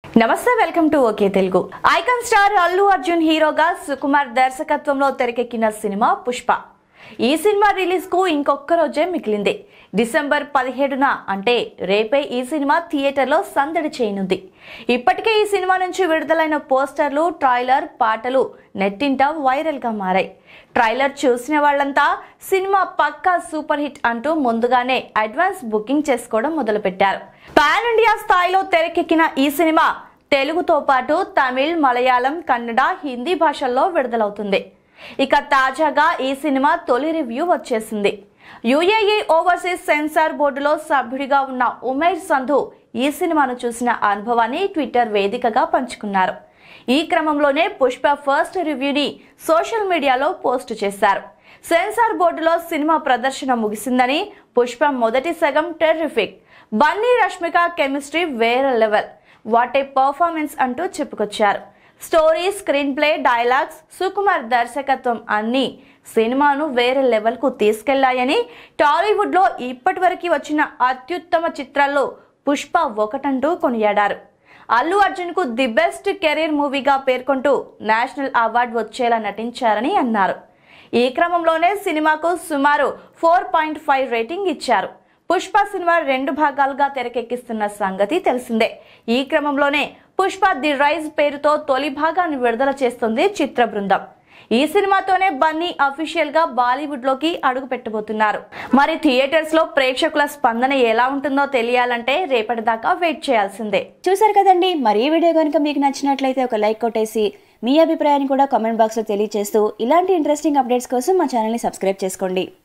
నమస్తే welcome to okay Telugu icon star Allu Arjun హీరోగా సుకుమార్ దర్శకత్వంలో తెరకెక్కిన సినిమా పుష్ప ఈ సినిమా రిలీజ్ కు ఇంకొక రోజే మిగిలింది డిసెంబర్ పదిహేడున అంటే రేపే ఈ సినిమా థియేటర్లో సందడి చేయనుంది ఇప్పటికే ఈ సినిమా నుంచి విడుదలైన పోస్టర్లు ట్రైలర్ పాటలు నెట్టింట వైరల్ గా మారాయి ట్రైలర్ చూసిన వాళ్ళంతా సినిమా పక్కా సూపర్ హిట్ అంటూ ముందుగానే అడ్వాన్స్ బుకింగ్ చేసుకోవడం మొదలుపెట్టారు పాన్ ఇండియా స్థాయిలో తెరకెక్కిన ఈ సినిమా తెలుగుతో పాటు తమిళ్ మలయాళం కన్నడ హిందీ భాషల్లో విడుదలవుతుంది ఇక తాజాగా ఈ సినిమా తొలి రివ్యూ వచ్చేసింది యుఏఈ ఓవర్సీస్ సెన్సార్ బోర్డులో సభ్యుడిగా ఉన్న ఉమేష్ సంధు ఈ సినిమాను చూసిన అనుభవాన్ని ట్విట్టర్ వేదికగా పంచుకున్నారు ఈ క్రమంలోనే పుష్ప ఫస్ట్ రివ్యూని సోషల్ మీడియాలో పోస్ట్ చేశారు సెన్సార్ బోర్డులో సినిమా ప్రదర్శన ముగిసిందని పుష్ప మొదటి సగం టెర్రిఫిక్ బన్నీ రష్మిక కెమిస్ట్రీ వేరే లెవెల్ వాట్ ఏ పర్ఫార్మెన్స్ అంటూ చెప్పుకొచ్చారు story screenplay dialogues Sukumar దర్శకత్వం అన్ని సినిమాను వేరే లెవెల్కు తీసుకెళ్లాయని టాలీవుడ్లో ఇప్పటివరకు వచ్చిన అత్యుత్తమ చిత్రాల్లో పుష్ప ఒకటంటూ కొనియాడారు అల్లు అర్జున్ కు ది బెస్ట్ కెరీర్ మూవీగా పేర్కొంటూ నేషనల్ అవార్డు వచ్చేలా నటించారని అన్నారు ఈ క్రమంలోనే సినిమాకు సుమారు ఫోర్ పాయింట్ ఫైవ్ రేటింగ్ ఇచ్చారు పుష్ప సినిమా రెండు భాగాలుగా తెరకెక్కిస్తున్న సంగతి తెలిసిందే ఈ క్రమంలోనే పుష్ప ది రైజ్ పేరుతో తొలి భాగాన్ని విడుదల చేస్తుంది చిత్ర బృందం ఈ సినిమాతోనే బన్నీ అఫీషియల్ గా బాలీవుడ్ లోకి అడుగు పెట్టబోతున్నారు మరి థియేటర్స్ లో ప్రేక్షకుల స్పందన ఎలా ఉంటుందో తెలియాలంటే రేపటి దాకా వెయిట్ చేయాల్సిందే చూసారు కదండి మరి ఈ వీడియో కనుక మీకు నచ్చినట్లయితే ఒక లైక్ కొట్టేసి మీ అభిప్రాయాన్ని కూడా కామెంట్ బాక్స్లో తెలియజేస్తూ ఇలాంటి ఇంట్రెస్టింగ్ అప్డేట్స్ కోసం మా ఛానల్ని సబ్స్క్రైబ్ చేసుకోండి